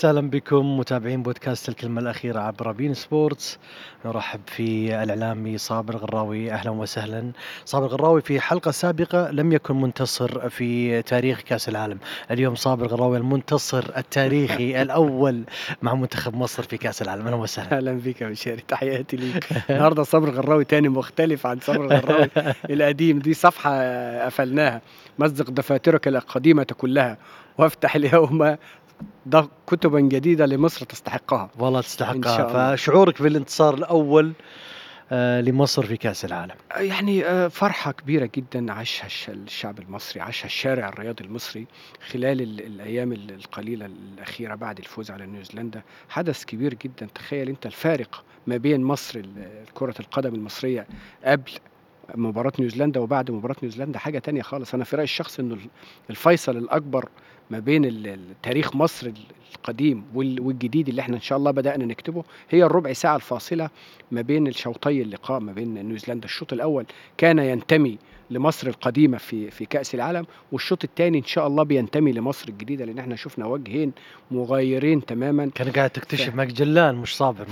وسهلا بكم متابعين بودكاست الكلمة الأخيرة عبر بين سبورتس نرحب في الإعلامي صابر الغراوي أهلا وسهلا صابر الغراوي في حلقة سابقة لم يكن منتصر في تاريخ كأس العالم اليوم صابر الغراوي المنتصر التاريخي الأول مع منتخب مصر في كأس العالم أهلا وسهلا اهلا بك يا بشاري تحياتي ليك النهارده صبر غراوي تاني مختلف عن صبر غراوي القديم دي صفحه قفلناها مزق دفاترك القديمه كلها وافتح اليوم ده كتبا جديده لمصر تستحقها والله إن شاء تستحقها الله. فشعورك بالانتصار الأول آه، لمصر في كأس العالم يعني آه، فرحة كبيرة جدا عاشها الش- الشعب المصري عاشها الشارع الرياضي المصري خلال ال- الأيام ال- القليلة الأخيرة بعد الفوز على نيوزيلندا حدث كبير جدا تخيل أنت الفارق ما بين مصر ال- كرة القدم المصرية قبل مباراة نيوزيلندا وبعد مباراة نيوزيلندا حاجة تانية خالص أنا في رأيي الشخصي إنه ال- الفيصل الأكبر ما بين ال- ال- تاريخ مصر ال- القديم وال- والجديد اللي احنا إن شاء الله بدأنا نكتبه هي الربع ساعة الفاصلة ما بين الشوطي اللقاء ما بين نيوزيلندا الشوط الاول كان ينتمي لمصر القديمه في في كاس العالم والشوط الثاني ان شاء الله بينتمي لمصر الجديده لان احنا شفنا وجهين مغايرين تماما كان قاعد تكتشف ماك جلان مش صابر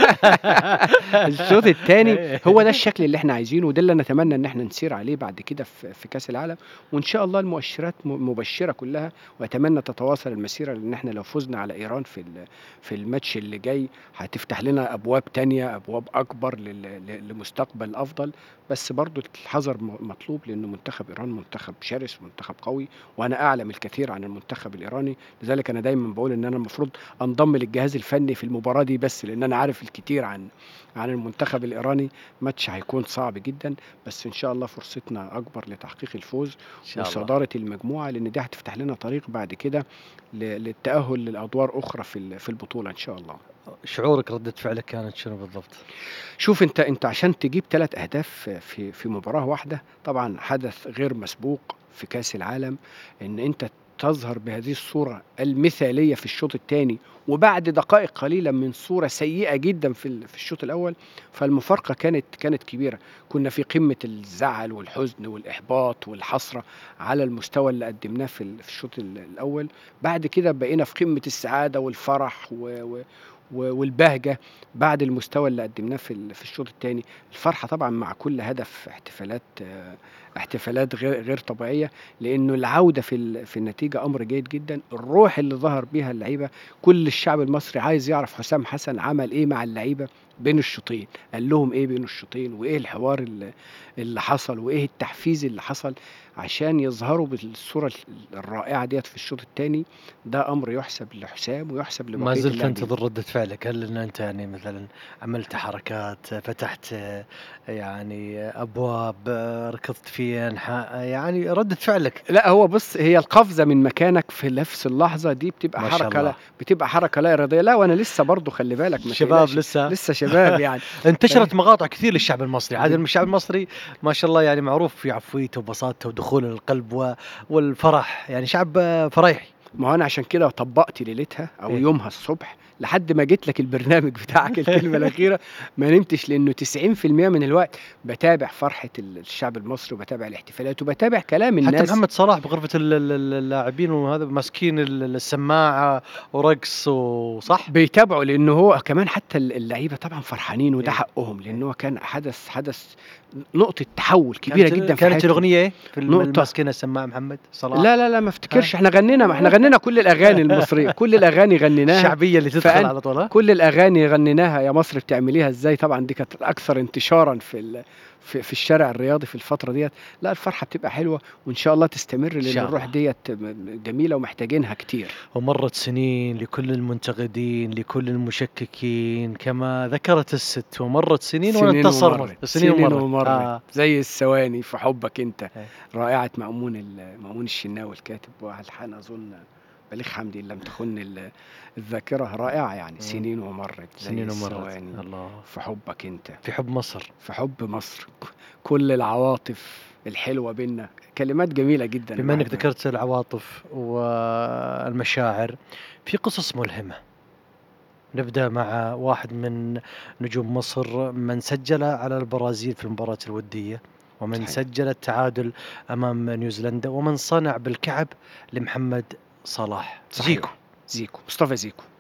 الشوط الثاني هو ده الشكل اللي احنا عايزينه وده اللي نتمنى ان احنا نسير عليه بعد كده في, في كاس العالم وان شاء الله المؤشرات م- مبشره كلها واتمنى تتواصل المسيره لان احنا لو فزنا على ايران في ال- في الماتش اللي جاي هتفتح لنا ابواب تانية ابواب اكبر لل- ل- لمستقبل افضل بس برضو الحذر م- مطلوب لان منتخب ايران منتخب شرس منتخب قوي وانا اعلم الكثير عن المنتخب الايراني لذلك انا دايما بقول ان انا المفروض انضم للجهاز الفني في المباراه دي بس لان انا عارف الكثير عن عن المنتخب الايراني ماتش هيكون صعب جدا بس ان شاء الله فرصتنا اكبر لتحقيق الفوز إن شاء الله وصداره المجموعه لان دي هتفتح لنا طريق بعد كده ل- للتاهل للادوار اخرى في ال- في البطوله ان شاء الله شعورك ردة فعلك كانت شنو بالضبط؟ شوف انت انت عشان تجيب ثلاث اهداف في في مباراه واحده طبعا حدث غير مسبوق في كاس العالم ان انت تظهر بهذه الصوره المثاليه في الشوط الثاني وبعد دقائق قليله من صوره سيئه جدا في ال- في الشوط الاول فالمفارقه كانت كانت كبيره كنا في قمه الزعل والحزن والاحباط والحسره على المستوى اللي قدمناه في ال- في الشوط ال- الاول بعد كده بقينا في قمه السعاده والفرح و و و- والبهجه بعد المستوى اللي قدمناه في ال- في الشوط الثاني الفرحه طبعا مع كل هدف احتفالات آه، احتفالات غير غير طبيعيه لانه العوده في ال- في النتيجه امر جيد جدا الروح اللي ظهر بيها اللعيبه كل الشعب المصري عايز يعرف حسام حسن عمل ايه مع اللعيبه بين الشوطين قال لهم ايه بين الشوطين وايه الحوار اللي, اللي حصل وايه التحفيز اللي حصل عشان يظهروا بالصوره ال- الرائعه ديت في الشوط الثاني ده امر يحسب لحسام ويحسب لبقيه ما زلت اللاعبين. تنتظر ردة فعلك هل ان انت يعني مثلا عملت حركات فتحت آه، يعني ابواب آه، ركضت في انحاء يعني ردة فعلك لا هو بص هي القفزه من مكانك في نفس اللحظه دي بتبقى ما شاء حركه الله. لا بتبقى حركه لا اراديه لا وانا لسه برضه خلي بالك ما شباب تقلقش. لسه لسه شباب يعني انتشرت مقاطع كثير للشعب المصري عاد جدا. الشعب المصري ما شاء الله يعني معروف في عفويته وبساطته ودخوله للقلب و- والفرح يعني شعب آه، فريحي ما هو انا عشان كده طبقت ليلتها او إيه. يومها الصبح لحد ما جيت لك البرنامج بتاعك الكلمه الاخيره ما نمتش لانه 90% من الوقت بتابع فرحه الشعب المصري وبتابع الاحتفالات وبتابع كلام حتى الناس محمد صلاح بغرفة ال- ال- ال- اللاعبين وهذا ماسكين ال- السماعة ورقص وصح بيتابعوا لانه هو كمان حتى اللعيبه طبعا فرحانين وده إيه. حقهم لان هو كان حدث حدث نقطه تحول كبيره كانت جدا في كانت حياتهم. الأغنية إيه؟ في الم- نقطة. ماسكين السماعة محمد صلاح لا لا لا ما افتكرش احنا غنينا ما احنا غنينا كل الاغاني المصريه كل الاغاني غنيناها الشعبية اللي تدخل فأن- على طول ها؟ كل الاغاني غنيناها يا مصر بتعمليها ازاي طبعا دي كانت الاكثر انتشارا في ال- في, في الشارع الرياضي في الفتره ديت لا الفرحه بتبقى حلوه وان شاء الله تستمر لان شاء الروح الله. ديت م- جميله ومحتاجينها كتير ومرت سنين لكل المنتقدين لكل المشككين كما ذكرت الست ومرت سنين, سنين وانتصرنا ومرت. سنين, سنين ومرت, ومرت. آه. زي الثواني في حبك انت إيه. رائعه مأمون ال- مأمون الشناوي الكاتب والحان اظن بليغ حمدي إن لم تخن ال- الذاكره رائعه يعني مم. سنين ومرت زي سنين ومرت الثواني الله في حبك انت في حب مصر في حب مصر كل العواطف الحلوه بينا كلمات جميله جدا بما انك الواحد- ذكرت العواطف والمشاعر في قصص ملهمة نبدأ مع واحد من نجوم مصر من سجل على البرازيل في المباراة الودية ومن صحيح. سجل التعادل أمام نيوزيلندا ومن صنع بالكعب لمحمد صلاح صحيح. زيكو زيكو مصطفى زيكو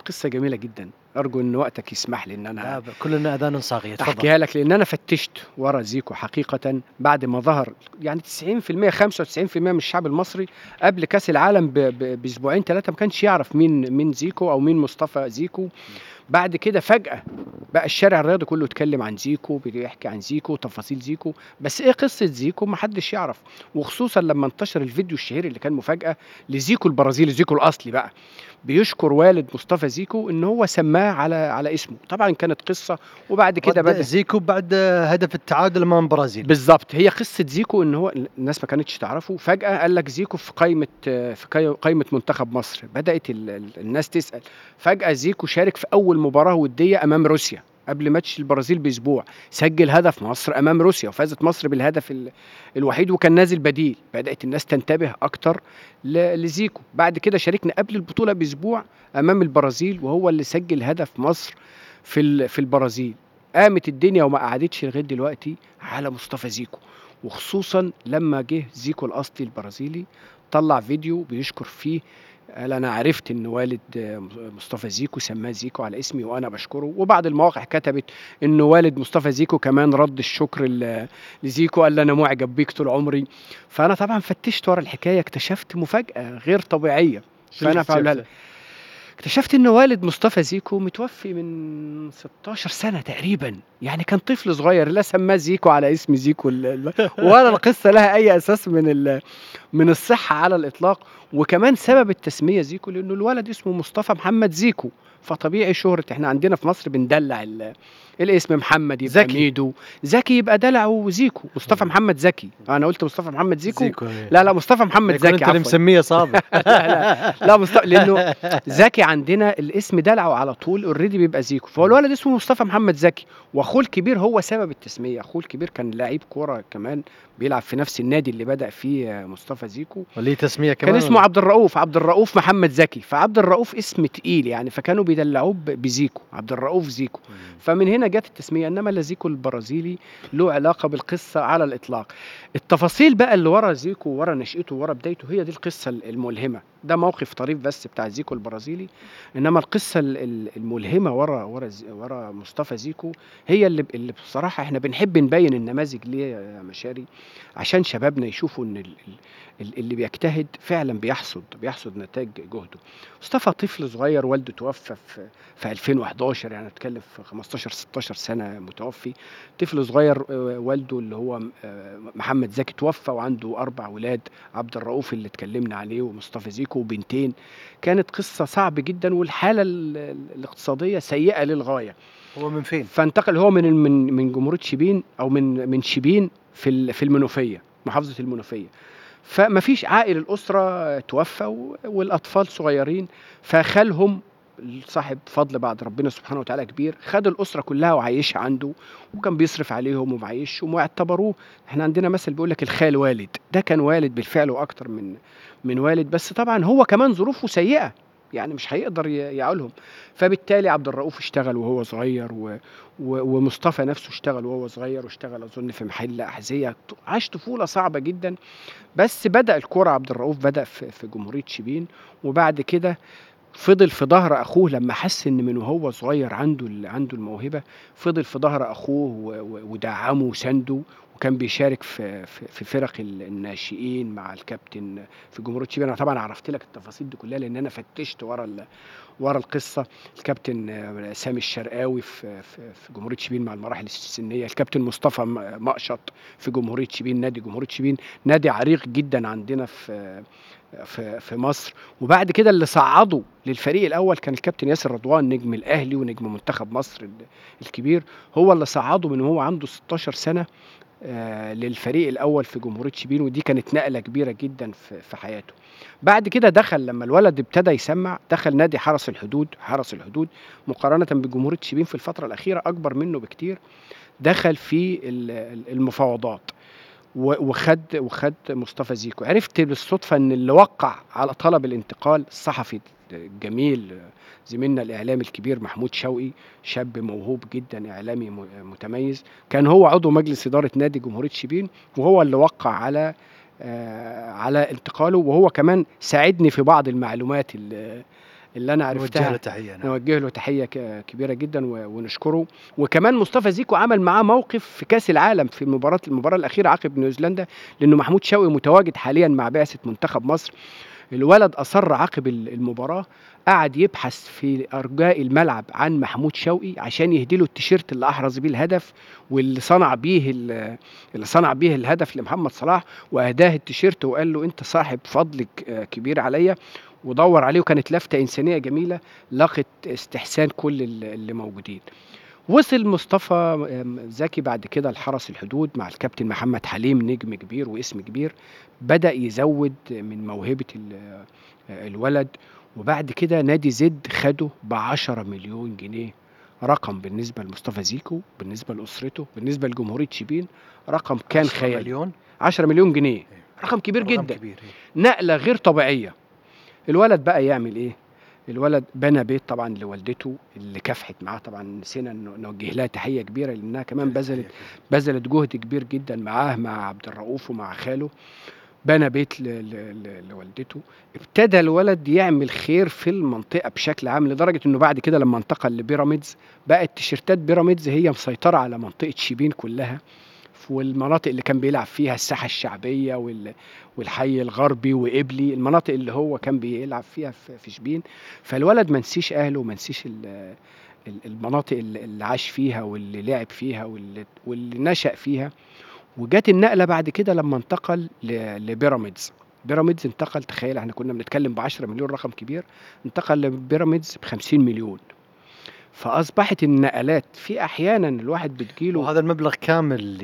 قصة جميلة جدًا، أرجو إن وقتك يسمح لي إن أنا لا ب كلنا أذان صاغية، تفضل. أحكيها لك لإن أنا فتشت ورا زيكو حقيقةً بعد ما ظهر يعني 90% 95% من الشعب المصري قبل كأس العالم ب ب بأسبوعين 3 ما كانش يعرف مين مين زيكو أو مين مصطفى زيكو، بعد كده فجأة بقى الشارع الرياضي كله يتكلم عن زيكو، بيحكي عن زيكو، تفاصيل زيكو، بس إيه قصة زيكو ما حدش يعرف، وخصوصًا لما انتشر الفيديو الشهير اللي كان مفاجأة لزيكو البرازيلي، زيكو الأصلي بقى، بيشكر والد مصطفى زيكو إن هو سماه على على اسمه، طبعًا كانت قصة وبعد كده رد بدأ زيكو بعد هدف التعادل أمام البرازيل. بالضبط، هي قصة زيكو إن هو الناس ما كانتش تعرفه، فجأة قال لك زيكو في قايمة في قاي قايمة منتخب مصر، بدأت ال ال الناس تسأل، فجأة زيكو شارك في أول مباراة ودية أمام روسيا قبل ماتش البرازيل بأسبوع، سجل هدف مصر أمام روسيا وفازت مصر بالهدف ال الوحيد وكان نازل بديل، بدأت الناس تنتبه أكتر ل لزيكو، بعد كده شاركنا قبل البطولة بأسبوع أمام البرازيل وهو اللي سجل هدف مصر في ال في البرازيل، قامت الدنيا وما قعدتش لغاية دلوقتي على مصطفى زيكو، وخصوصًا لما جه زيكو الأصلي البرازيلي طلّع فيديو بيشكر فيه قال أنا عرفت إن والد مصطفى زيكو سماه زيكو على اسمي وأنا باشكره، وبعض المواقع كتبت إن والد مصطفى زيكو كمان رد الشكر ل لزيكو قال له أنا معجب بيك طول عمري، فأنا طبعًا فتشت ورا الحكاية اكتشفت مفاجأة غير طبيعية، شو اللي فأنا فاقولها اكتشفته؟ لك. اكتشفت إن والد مصطفى زيكو متوفي من 16 سنة تقريبًا، يعني كان طفل صغير لا سماه زيكو على اسم زيكو ال ال ولا القصة لها أي أساس من ال من الصحة على الإطلاق، وكمان سبب التسمية زيكو لإنه الولد اسمه مصطفى محمد زيكو، فطبيعي شهرة إحنا عندنا في مصر بندلع ال الاسم محمد يبقى زكي. ميدو، زكي يبقى دلعه زيكو، مصطفى محمد زكي، أنا قُلت مصطفى محمد زيكو؟ زيكو إيه. لا، لا مصطفى محمد يكون زكي أنت اللي عفوًا. مسميه صابر. لا، لا، لا مصط لإنه زكي عندنا الاسم دلعه على طول already بيبقى زيكو، فهو الولد اسمه مصطفى محمد زكي، وأخوه الكبير هو سبب التسمية، أخوه الكبير كان لعيب كورة كمان بيلعب في نفس النادي اللي بدأ فيه مصطفى زيكو، وليه تسمية كمان كان اسمه والّا؟ عبد الرؤوف، عبد الرؤوف محمد زكي، فعبد الرؤوف اسم تقيل يعني فكانوا بيدلعوه ب بزيكو، عبد الرؤوف زيكو، إمم. فمن هنا جات التسمية، إنما لا زيكو البرازيلي له علاقة بالقصة على الإطلاق. التفاصيل بقى اللي ورا زيكو ورا نشأته ورا بدايته هي دي القصة ال الملهمة، ده موقف طريف بس بتاع زيكو البرازيلي، إنما القصة ال ال الملهمة ورا ورا ز ورا مصطفى زيكو هي اللي ب اللي بصراحة إحنا بنحب نبين النماذج ليه يا مشاري، عشان شبابنا يشوفوا إن ال ال ال اللي بيجتهد فعلًا بيحصد، بيحصد نتايج جهده. مصطفى طفل صغير والده توفى في في 2011 يعني بنتكلم في 15 16 سنة متوفي، طفل صغير آآ والده اللي هو م آآ محمد زكي توفى وعنده 4 ولاد، عبد الرؤوف اللي اتكلمنا عليه ومصطفى زيكو وبنتين، كانت قصة صعب جدًا والحالة ال ال الاقتصادية سيئة للغاية. هو من فين؟ فانتقل هو من من من جمهورية شبين أو من من شبين في ال في المنوفية، محافظة المنوفية، فما فيش عائل الأسرة توفى و والأطفال صغيرين، فخالهم صاحب فضل بعد ربنا سبحانه وتعالى كبير، خد الأسرة كلها وعيّشها عنده، وكان بيصرف عليهم ومعيّشهم واعتبروه إحنا عندنا مثل بيقول لك الخال والد، ده كان والد بالفعل وأكتر من من والد، بس طبعًا هو كمان ظروفه سيئة، يعني مش هيقدر ي يعولهم، فبالتالي عبد الرؤوف اشتغل وهو صغير و و ومصطفى نفسه اشتغل وهو صغير واشتغل أظن في محل أحذية، ط عاش طفولة صعبة جدًا، بس بدأ الكورة عبد الرؤوف بدأ في في جمهورية شبين، وبعد كده فضل في ضهر أخوه لما حس إن من وهو صغير عنده ال عنده الموهبة، فضل في ضهر أخوه و و ودعمه وسانده، وكان بيشارك في في في فرق ال الناشئين مع الكابتن في جمهورية شبين، أنا طبعًا عرفت لك التفاصيل دي كلها لإن أنا فتشت ورا ال ورا القصة، الكابتن سامي الشرقاوي في في في جمهورية شبين مع المراحل السنية، الكابتن مصطفى م مقشط في جمهورية شبين، نادي جمهورية شبين، نادي عريق جدًا عندنا في في في مصر، وبعد كده اللي صعّده للفريق الأول كان الكابتن ياسر رضوان نجم الأهلي ونجم منتخب مصر ال الكبير، هو اللي صعّده من وهو عنده 16 سنة آآ للفريق الأول في جمهورية شبين، ودي كانت نقلة كبيرة جدًا في في حياته. بعد كده دخل لما الولد ابتدى يسمّع، دخل نادي حرس الحدود، حرس الحدود مقارنةً بجمهورية شبين في الفترة الأخيرة أكبر منه بكتير، دخل في ال ال المفاوضات و وخد وخد مصطفى زيكو، عرفت بالصدفة إن اللي وقّع على طلب الانتقال الصحفي الجميل زميلنا الإعلامي الكبير محمود شوقي، شاب موهوب جدًا إعلامي م متميز، كان هو عضو مجلس إدارة نادي جمهورية شبين، وهو اللي وقّع على آآ على انتقاله، وهو كمان ساعدني في بعض المعلومات ال اللي أنا نوجه عرفتها له تحية نعم. نوجه له تحية ك- كبيرة جدا و- ونشكره وكمان مصطفى زيكو عمل معاه موقف في كأس العالم في مباراة المباراة الأخيرة عقب نيوزيلندا لأنه محمود شوقي متواجد حاليا مع بعثة منتخب مصر الولد أصر عقب ال- المباراة قعد يبحث في أرجاء الملعب عن محمود شوقي عشان يهديله التيشيرت اللي أحرز بيه الهدف واللي صنع بيه ال- اللي صنع بيه الهدف لمحمد صلاح وأهداه التيشيرت وقال له أنت صاحب فضل ك- آه كبير عليا ودور عليه وكانت لفتة إنسانية جميلة لقت استحسان كل ال- اللي موجودين وصل مصطفى آم، زكي بعد كده لحرس الحدود مع الكابتن محمد حليم نجم كبير واسم كبير بدأ يزود من موهبة ال- آه، الولد وبعد كده نادي زد خده بعشرة مليون جنيه رقم بالنسبة لمصطفى زيكو بالنسبة لأسرته بالنسبة لجمهورية شبين رقم كان 10 خيالي مليون 10 مليون جنيه رقم كبير رقم جدا كبير إيه. نقله غير طبيعيه الولد بقى يعمل ايه الولد بنى بيت طبعا لوالدته اللي كافحت معاه طبعا نسينا إنه نوجه لها تحيه كبيره لانها كمان بذلت بذلت جهد كبير جدا معاه مع عبد الرؤوف ومع خاله بنى بيت ل- ل- ل- لوالدته ابتدى الولد يعمل خير في المنطقه بشكل عام لدرجه انه بعد كده لما انتقل لبيراميدز بقت تيشيرتات بيراميدز هي مسيطره على منطقه شبين كلها والمناطق اللي كان بيلعب فيها الساحه الشعبيه وال والحي الغربي وقبلي المناطق اللي هو كان بيلعب فيها في في شبين فالولد ما نسيش اهله وما نسيش ال- ال- المناطق اللي اللي عاش فيها واللي لعب فيها واللي, واللي نشأ فيها وجات النقله بعد كده لما انتقل ل- لبيراميدز بيراميدز انتقل تخيل احنا كنا بنتكلم ب 10 مليون رقم كبير انتقل لبيراميدز ب 50 مليون فاصبحت النقلات في احيانا الواحد بتجيله وهذا المبلغ كامل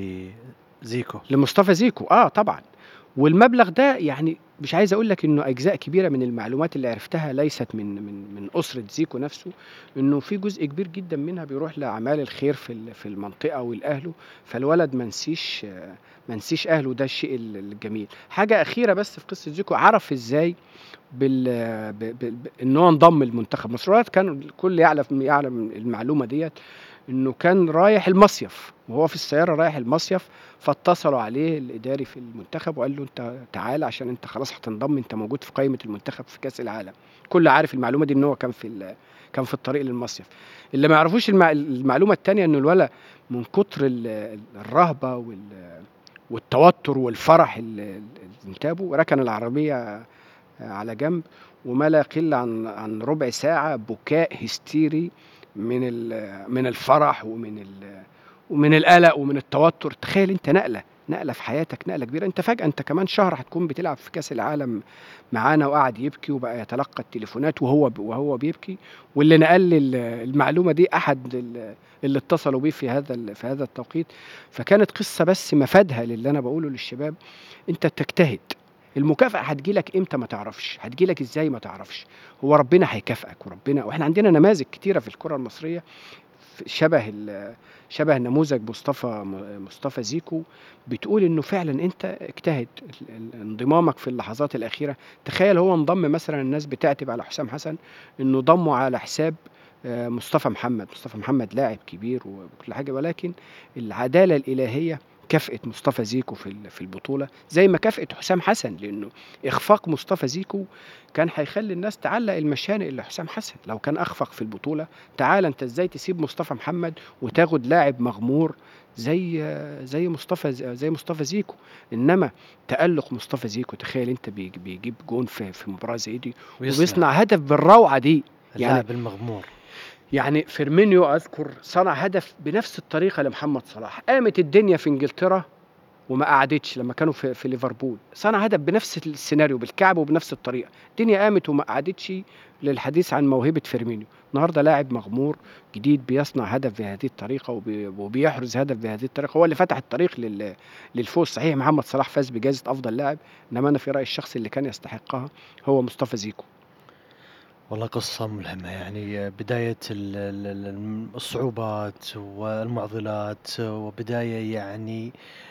لزيكو لمصطفى زيكو اه طبعا والمبلغ ده يعني مش عايز اقول لك انه اجزاء كبيره من المعلومات اللي عرفتها ليست من من من اسره زيكو نفسه انه في جزء كبير جدا منها بيروح لاعمال الخير في ال- في المنطقه والاهله فالولد ما نسيش آه، ما نسيش اهله ده الشيء ال- الجميل حاجه اخيره بس في قصه زيكو عرف ازاي بال ب- ب- ب- ان هو انضم لمنتخب مصر الولد كان الكل يعلم يعلم المعلومه ديت انه كان رايح المصيف وهو في السياره رايح المصيف فاتصلوا عليه الاداري في المنتخب وقال له انت تعالى عشان انت خلاص هتنضم انت موجود في قائمه المنتخب في كاس العالم كل عارف المعلومه دي ان هو كان في ال- كان في الطريق للمصيف اللي ما يعرفوش المع... المعلومه الثانيه ان الولد من كتر ال- الرهبه وال... والتوتر والفرح اللي اللي انتابه ركن العربيه على جنب وما لا يقل عن عن ربع ساعه بكاء هستيري من ال- من الفرح ومن ال... ومن القلق ومن التوتر تخيل انت نقله نقله في حياتك نقله كبيره انت فجاه انت كمان شهر هتكون بتلعب في كاس العالم معانا وقعد يبكي وبقى يتلقى التليفونات وهو ب... وهو بيبكي واللي نقل لي ال- المعلومه دي احد ال- اللي اتصلوا بيه في هذا ال- في هذا التوقيت فكانت قصه بس مفادها للي انا بقوله للشباب انت تجتهد المكافأة هتجيلك امتى ما تعرفش هتجيلك ازاي ما تعرفش هو ربنا هيكافئك وربنا واحنا عندنا نماذج كتيرة في الكرة المصرية في- شبه ال- شبه نموذج مصطفى مصطفى زيكو بتقول انه فعلا انت اجتهد ال- ال- انضمامك في اللحظات الاخيره تخيل هو انضم مثلا الناس بتعتب على حسام حسن انه ضمه على حساب آه، مصطفى محمد مصطفى محمد لاعب كبير وكل حاجه ولكن العداله الالهيه كافئت مصطفى زيكو في ال- في البطوله زي ما كافئت حسام حسن لانه اخفاق مصطفى زيكو كان هيخلي الناس تعلق المشانق لحسام حسن لو كان اخفق في البطوله تعال انت ازاي تسيب مصطفى محمد وتاخد لاعب مغمور زي زي مصطفى زي مصطفى زيكو انما تالق مصطفى زيكو تخيل انت بيج- بيجيب جون في في مباراه زي دي وبيصنع هدف بالروعه دي يعني اللاعب المغمور يعني فيرمينيو اذكر صنع هدف بنفس الطريقه لمحمد صلاح قامت الدنيا في انجلترا وما قعدتش لما كانوا في, في ليفربول صنع هدف بنفس السيناريو بالكعب وبنفس الطريقه الدنيا قامت وما قعدتش للحديث عن موهبه فيرمينيو النهارده لاعب مغمور جديد بيصنع هدف بهذه الطريقه وبي وبيحرز هدف بهذه الطريقه هو اللي فتح الطريق لل للفوز صحيح محمد صلاح فاز بجائزه افضل لاعب انما انا في رايي الشخص اللي كان يستحقها هو مصطفى زيكو والله قصة ملهمة يعني بداية ال- ال- ال- الصعوبات والمعضلات وبداية يعني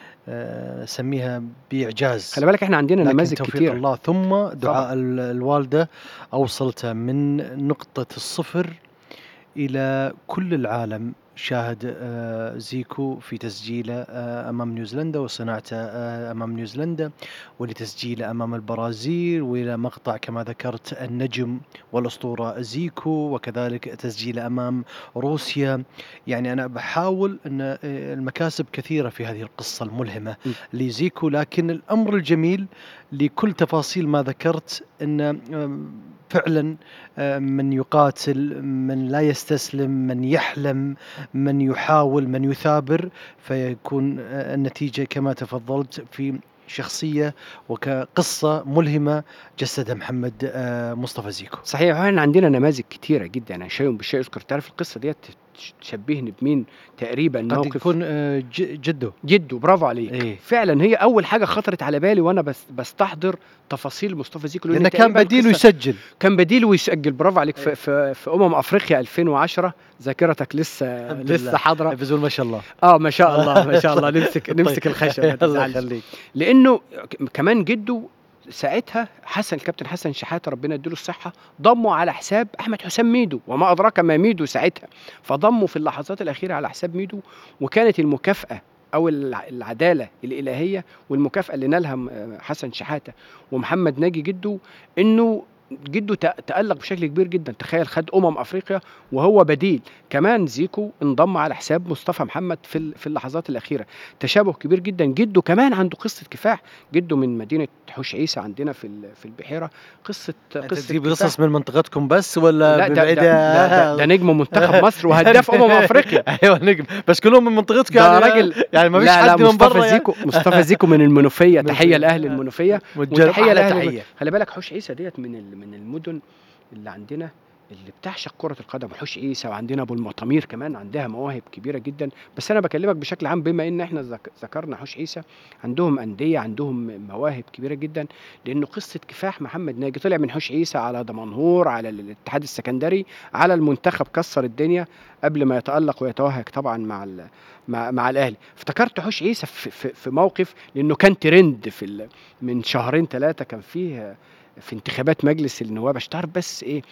آه، سميها بإعجاز خلي بالك احنا عندنا لكن نماذج توفيق كتير الله ثم دعاء ال- الوالدة أوصلته من نقطة الصفر إلى كل العالم شاهد آه، زيكو في تسجيله آه، امام نيوزيلندا وصناعته آه، امام نيوزيلندا ولتسجيله امام البرازيل والى مقطع كما ذكرت النجم والاسطوره زيكو وكذلك تسجيله امام روسيا يعني انا بحاول ان آه، المكاسب كثيره في هذه القصه الملهمه م. لزيكو لكن الامر الجميل لكل تفاصيل ما ذكرت ان آم، فعلا آه، من يقاتل من لا يستسلم من يحلم من يحاول من يثابر فيكون آه، النتيجة كما تفضلت في شخصية وكقصة ملهمة جسدها محمد آه، مصطفى زيكو صحيح احنا عندنا نماذج كتيره جدا يعني شيء بالشيء يذكر تعرف القصه ديت تشبهني بمين تقريبا قد موقف يكون آه، ج- جده جده برافو عليك إيه. فعلا هي اول حاجه خطرت على بالي وانا بس بستحضر تفاصيل مصطفى زيكو لأن لأنه كان تقريباً بديل القصة- ويسجل كان بديل ويسجل برافو عليك إيه. في, في, في امم افريقيا 2010 ذاكرتك لسه الحمد لله. لسه حاضره بزول ما شاء الله اه ما شاء الله ما شاء الله نمسك نمسك الخشب ما الله تزعلش. يخليك لانه ك- كمان جده ساعتها حسن الكابتن حسن شحاته ربنا يديله الصحه ضمه على حساب احمد حسام ميدو وما ادراك ما ميدو ساعتها فضمه في اللحظات الاخيره على حساب ميدو وكانت المكافاه او الع- العداله الالهيه والمكافاه اللي نالها م- حسن شحاته ومحمد ناجي جده انه جده تأ- تألق بشكل كبير جدا تخيل خد أمم أفريقيا وهو بديل كمان زيكو انضم على حساب مصطفى محمد في ال- في اللحظات الأخيرة تشابه كبير جدا جده كمان عنده قصة كفاح جده من مدينة حوش عيسى عندنا في ال- في البحيرة قصة أنت قصة تجيب كفاح. قصص من منطقتكم بس ولا لا ده, ده, بعيدة؟ ده, ده, ده نجم منتخب مصر وهداف أمم أفريقيا ايوه نجم بس كلهم من منطقتك ده يعني راجل يعني ما فيش لا لا حد من مصطفى برا يعني؟ زيكو مصطفى زيكو من المنوفية من تحية ال- لأهل المنوفية متجر- وتحية أحلى لأهل تحية خلي بالك حوش عيسى ديت من ال- من المدن اللي عندنا اللي بتعشق كرة القدم حوش عيسى وعندنا ابو المطامير كمان عندها مواهب كبيرة جدا بس انا بكلمك بشكل عام بما ان احنا ذك- ذكرنا حوش عيسى عندهم أندية عندهم مواهب كبيرة جدا لانه قصة كفاح محمد ناجي طلع من حوش عيسى على دمنهور على الاتحاد السكندري على المنتخب كسر الدنيا قبل ما يتألق ويتوهج طبعا مع ال- مع, مع الاهلي افتكرت حوش عيسى في, في, في موقف لانه كان ترند في ال- من شهرين ثلاثة كان فيه في انتخابات مجلس النواب اشتهر بس ايه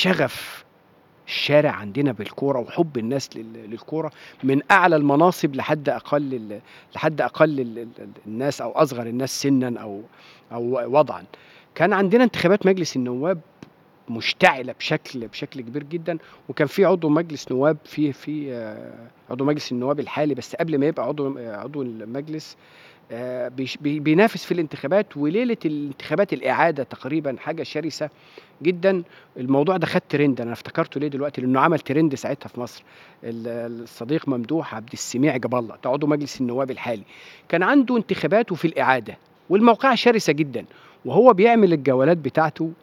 شغف الشارع عندنا بالكوره وحب الناس لل- للكوره من اعلى المناصب لحد اقل ال- لحد اقل ال- ال- الناس او اصغر الناس سنا او او وضعا كان عندنا انتخابات مجلس النواب مشتعله بشكل بشكل كبير جدا وكان في عضو مجلس نواب في في آه، عضو مجلس النواب الحالي بس قبل ما يبقى عضو آه، عضو المجلس آه، بيش- بي- بينافس في الانتخابات وليله الانتخابات الاعاده تقريبا حاجه شرسه جدا الموضوع ده خد ترند انا افتكرته ليه دلوقتي لانه عمل ترند ساعتها في مصر ال- الصديق ممدوح عبد السميع جاب الله ده عضو مجلس النواب الحالي كان عنده انتخاباته في الاعاده والموقعه شرسه جدا وهو بيعمل الجولات بتاعته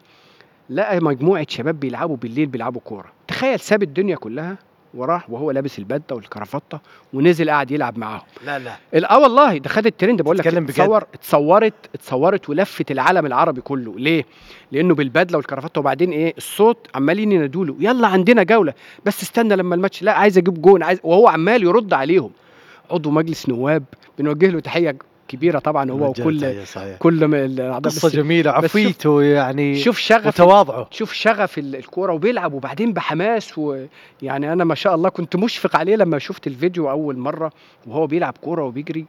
لقى مجموعه شباب بيلعبوا بالليل بيلعبوا كوره تخيل ساب الدنيا كلها وراح وهو لابس البدله والكرافته ونزل قاعد يلعب معاهم لا لا ال- اه والله ده خد الترند بقول لك تتكلم بجد؟ اتصور اتصورت اتصورت ولفت العالم العربي كله ليه؟ لانه بالبدله والكرافته وبعدين ايه الصوت عمالين ينادوا له يلا عندنا جوله بس استنى لما الماتش لا عايز اجيب جون عايز وهو عمال يرد عليهم عضو مجلس نواب بنوجه له تحيه كبيره طبعا هو مجال وكل تحية، صحيح كل ما الاعضاء قصة بس- جميلة بس شوف- عفويته يعني شوف شغف وتواضعه شوف شغف ال- الكوره وبيلعب وبعدين بحماس ويعني انا ما شاء الله كنت مشفق عليه لما شفت الفيديو اول مره وهو بيلعب كوره وبيجري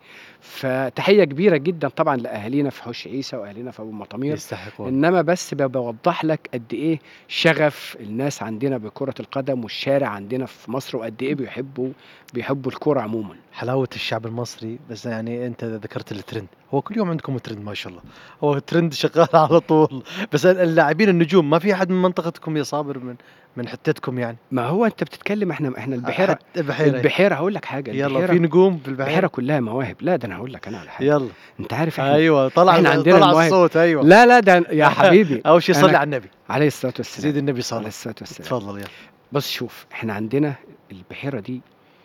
فتحيه كبيره جدا طبعا لاهالينا في حوش عيسى واهالينا في ابو المطامير يستحقون انما بس ب- بوضح لك قد ايه شغف الناس عندنا بكره القدم والشارع عندنا في مصر وقد ايه بيحبوا بيحبوا الكوره عموما حلاوة الشعب المصري بس يعني انت ذكرت الترند هو كل يوم عندكم ترند ما شاء الله هو الترند شغال على طول بس اللاعبين النجوم ما في احد من منطقتكم يا صابر من من حتتكم يعني ما هو انت بتتكلم احنا احنا البحيره حت- البحيرة البحيره هقول لك حاجه يلا البحيره في نجوم في البحيره البحيرة كلها مواهب لا ده انا هقول لك انا على حاجه يلا انت عارف احنا ايوه طلع إحنا عندنا طلع المواهب. الصوت ايوه لا لا ده يا حبيبي اول شيء صلي أنا- على النبي عليه الصلاه والسلام زيد النبي صلى عليه الله الصلاه والسلام تفضل يلا بص شوف احنا عندنا البحيره دي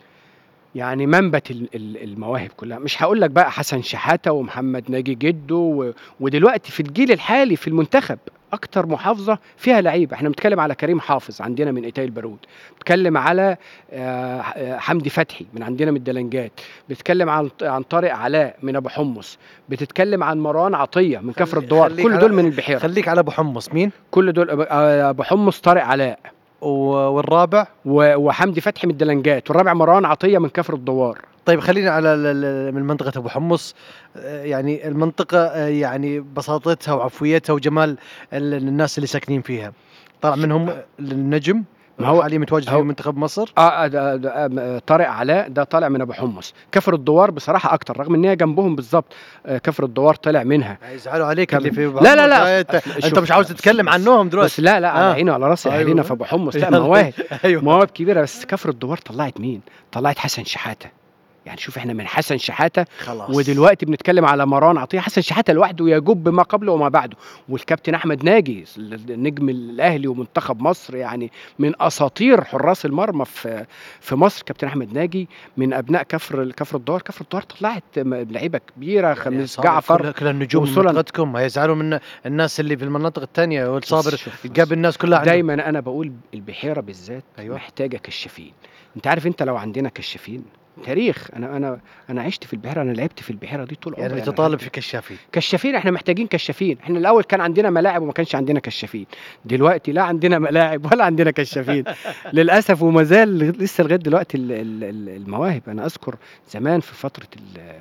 يعني منبت ال- ال- المواهب كلها مش هقول لك بقى حسن شحاته ومحمد ناجي جده و... ودلوقتي في الجيل الحالي في المنتخب اكتر محافظه فيها لعيبه احنا بنتكلم على كريم حافظ عندنا من ايتاي البارود بنتكلم على آه، آه، حمدي فتحي من عندنا من الدلنجات بتتكلم عن عن طارق علاء من ابو حمص بتتكلم عن مروان عطيه من كفر خلي- الدوار خليك كل على- دول من البحيره خليك على ابو حمص مين كل دول آه، ابو حمص طارق علاء و- والرابع و- وحمدي فتحي من الدلنجات والرابع مروان عطيه من كفر الدوار طيب خلينا على ال- ال- من منطقة أبو حمص آه، يعني المنطقة آه، يعني بساطتها وعفويتها وجمال ال- الناس اللي ساكنين فيها طلع منهم النجم ما هو- حاليا متواجد في هو- منتخب مصر اه ده ده آه، طارق علاء ده طالع من ابو حمص كفر الدوار بصراحه اكتر رغم ان هي جنبهم بالظبط آه، كفر الدوار طلع منها يزعلوا عليك كم- اللي في أبو لا، لا، حمص. لا. آه، انت, شوف- انت مش عاوز تتكلم عنهم بس دلوقتي لا لا على آه. عيني وعلى راسي أيوة. اهالينا في ابو حمص لا يلا. مواهب ايوه مواهب كبيره بس كفر الدوار طلعت مين؟ طلعت حسن شحاته يعني شوف احنا من حسن شحاته خلاص ودلوقتي بنتكلم على مروان عطيه حسن شحاته لوحده يجب ما قبله وما بعده والكابتن احمد ناجي النجم الاهلي ومنتخب مصر يعني من اساطير حراس المرمى في في مصر كابتن احمد ناجي من ابناء كفر كفر الدوار كفر الدوار طلعت م- لعيبه كبيره يعني خميس صابر جعفر كل, كل النجوم من وصولا- منطقتكم هيزعلوا من الناس اللي في المناطق الثانيه والصابر بس شوف- جاب الناس كلها عنده. دايما انا بقول البحيره بالذات أيوة. أيوة. محتاجه كشافين انت عارف انت لو عندنا كشافين تاريخ انا انا انا عشت في البحيره انا لعبت في البحيره دي طول عمري يعني أنا تطالب لعبت في كشافين كشافين احنا محتاجين كشافين احنا الاول كان عندنا ملاعب وما كانش عندنا كشافين دلوقتي لا عندنا ملاعب ولا عندنا كشافين للاسف وما زال لسه لغايه دلوقتي ال- ال- ال- المواهب انا اذكر زمان في فتره ال-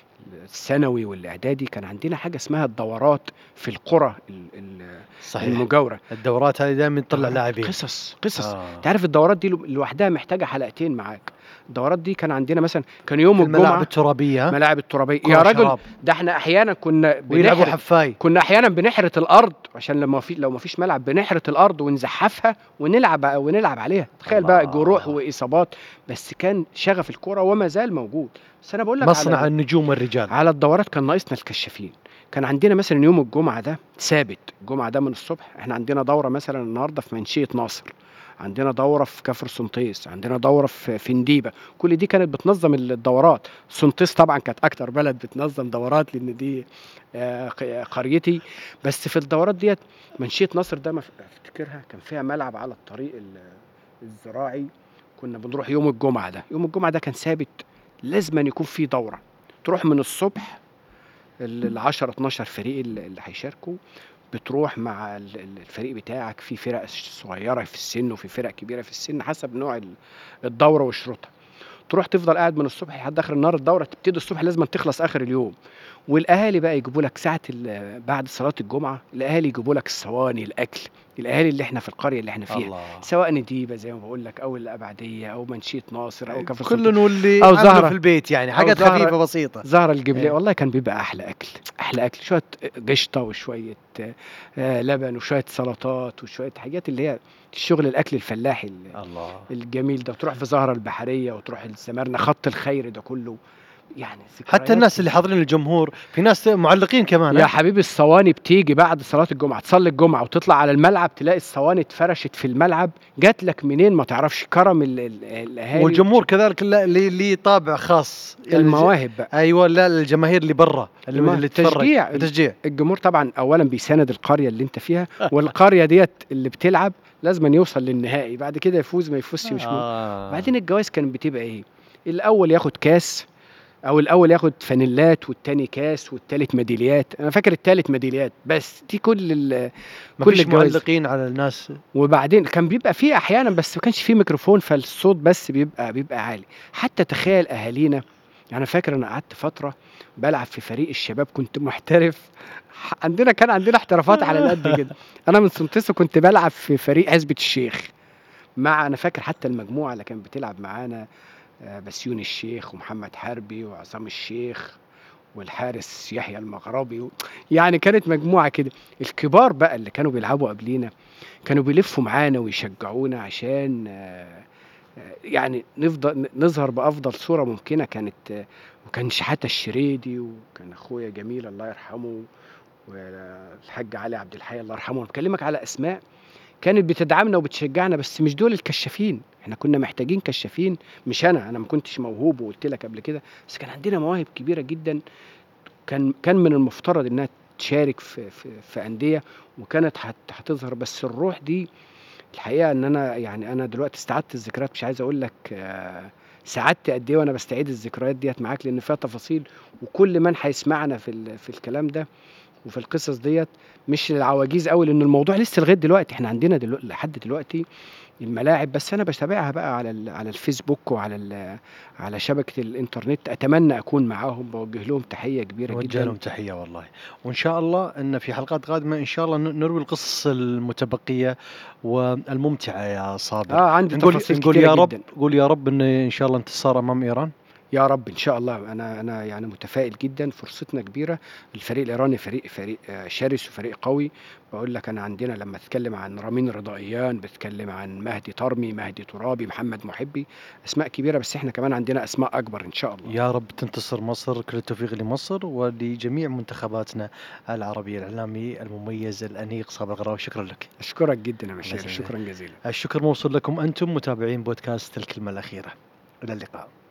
الثانوي والاعدادي كان عندنا حاجه اسمها الدورات في القرى ال- ال- صحيح المجاوره الدورات هذه دائما تطلع دورات لاعبين قصص قصص آه. انت عارف الدورات دي لو- لوحدها محتاجه حلقتين معاك الدورات دي كان عندنا مثلا كان يوم الملاعب الجمعه الترابيه ها؟ ملاعب الترابيه كرة يا راجل شراب. ده احنا احيانا كنا ويلعبوا بنحرق حفاي كنا احيانا بنحرث الارض عشان لما في لو ما فيش ملعب بنحرث الارض ونزحفها ونلعب ونلعب عليها تخيل الله. بقى جروح واصابات بس كان شغف الكوره وما زال موجود بس انا بقول لك مصنع على, النجوم والرجال على الدورات كان ناقصنا الكشافين كان عندنا مثلا يوم الجمعه ده ثابت الجمعه ده من الصبح احنا عندنا دوره مثلا النهارده في منشيه ناصر عندنا دوره في كفر سنطيس عندنا دوره في في نديبه كل دي كانت بتنظم الدورات سنطيس طبعا كانت اكتر بلد بتنظم دورات لان دي آه، ق- قريتي بس في الدورات ديت منشيه ناصر ده ما ف- افتكرها كان فيها ملعب على الطريق ال- الزراعي كنا بنروح يوم الجمعه ده يوم الجمعه ده كان ثابت لازم أن يكون فيه دوره تروح من الصبح ال 10 12 فريق اللي اللي هيشاركوا بتروح مع ال- ال- الفريق بتاعك في فرق صغيره في السن وفي فرق كبيره في السن حسب نوع ال- الدوره وشروطها تروح تفضل قاعد من الصبح لحد اخر النهار الدوره تبتدي الصبح لازم تخلص اخر اليوم والاهالي بقى يجيبوا لك ساعه ال- بعد صلاه الجمعه الاهالي يجيبوا لك الصواني الاكل الاهالي اللي احنا في القريه اللي احنا فيها الله سواء نديبه زي ما بقول لك او الابعديه او منشيه ناصر او كفر كل سلطان واللي أو عمله زهرة. في البيت يعني أو حاجات زهرة. خفيفه بسيطه زهرة الجبلية إيه. والله كان بيبقى احلى اكل احلى اكل شويه قشطه وشويه آه، لبن وشويه سلطات وشويه حاجات اللي هي الشغل الاكل الفلاحي ال- الله الجميل ده تروح في زهره البحريه وتروح السمارنه خط الخير ده كله يعني حتى ذكريات الناس اللي حاضرين الجمهور في ناس معلقين كمان يا ها؟ حبيبي الصواني بتيجي بعد صلاة الجمعة تصلي الجمعة وتطلع على الملعب تلاقي الصواني اتفرشت في الملعب جات لك منين ما تعرفش كرم ال- ال- الاهالي والجمهور كذلك لا- ليه ليه طابع خاص يعني المواهب بقى ايوه لا الجماهير اللي برا اللي, الم- اللي تتفرج تشجيع. تشجيع الجمهور طبعا اولا بيساند القريه اللي انت فيها والقريه ديت اللي بتلعب لازم يوصل للنهائي بعد كده يفوز ما يفوزش مش مهم آه. بعدين الجوائز كانت بتبقى ايه الاول ياخد كاس او الاول ياخد فانيلات والتاني كاس والتالت ميداليات انا فاكر التالت ميداليات بس دي كل ال- ما كل فيش الجوائز. معلقين على الناس وبعدين كان بيبقى فيه احيانا بس ما كانش فيه ميكروفون فالصوت بس بيبقى بيبقى عالي حتى تخيل اهالينا يعني انا فاكر انا قعدت فتره بلعب في فريق الشباب كنت محترف ح- عندنا كان عندنا احترافات على القد كده انا من سنتسو كنت بلعب في فريق عزبة الشيخ مع انا فاكر حتى المجموعه اللي كانت بتلعب معانا آه، بسيون الشيخ ومحمد حربي وعصام الشيخ والحارس يحيى المغربي و... يعني كانت مجموعه كده الكبار بقى اللي كانوا بيلعبوا قبلينا كانوا بيلفوا معانا ويشجعونا عشان آه، آه، يعني نفضل نظهر بافضل صوره ممكنه كانت آه، وكان شحاته الشريدي وكان اخويا جميل الله يرحمه والحاج علي عبد الحي الله يرحمه أنا بكلمك على اسماء كانت بتدعمنا وبتشجعنا بس مش دول الكشافين احنا كنا محتاجين كشافين مش انا انا ما كنتش موهوب وقلت لك قبل كده بس كان عندنا مواهب كبيره جدا كان كان من المفترض انها تشارك في في, في انديه وكانت هت- هتظهر بس الروح دي الحقيقه ان انا يعني انا دلوقتي استعدت الذكريات مش عايز اقول لك آه، سعادتي قد ايه وانا بستعيد الذكريات ديت معاك لان فيها تفاصيل وكل من هيسمعنا في ال- في الكلام ده وفي القصص ديّة مش للعواجيز أوي، لإن الموضوع لسه لغاية دلوقتي إحنا عندنا دلو لحد دلوقتي الملاعب بس أنا باتابعها بقى على ال على الفيسبوك وعلى ال على شبكة الإنترنت، أتمنى أكون معاهم، باوجه لهم تحية كبيرة نوجه جدًا. لهم تحية والله، وإن شاء الله إن في حلقات قادمة إن شاء الله ن نروي القصص المتبقية والممتعة يا صابر. آه، عندي نقول تفاصيل نقول كتيرة يا رب جدًا. قُل يا رب إن إن شاء الله انتصار أمام إيران. يا رب إن شاء الله، أنا أنا يعني متفائل جدًا، فرصتنا كبيرة، الفريق الإيراني فريق فريق شرس وفريق قوي، باقول لك أنا عندنا لمّا تتكلم عن رامين رضائيان، بتتكلم عن مهدي طرمي، مهدي ترابي، محمد محبي، أسماء كبيرة بس إحنا كمان عندنا أسماء أكبر إن شاء الله. يا رب تنتصر مصر، كل التوفيق لمصر ولجميع منتخباتنا العربية. الإعلامي المميز الأنيق صابر الغراوي، شكرًا لك. أشكرك جدًا يا الله مشاري، يسلمك. شكرًا جزيلًا. الشكر موصول لكم أنتم متابعين بودكاست الكلمة الأخيرة. إلى اللقاء.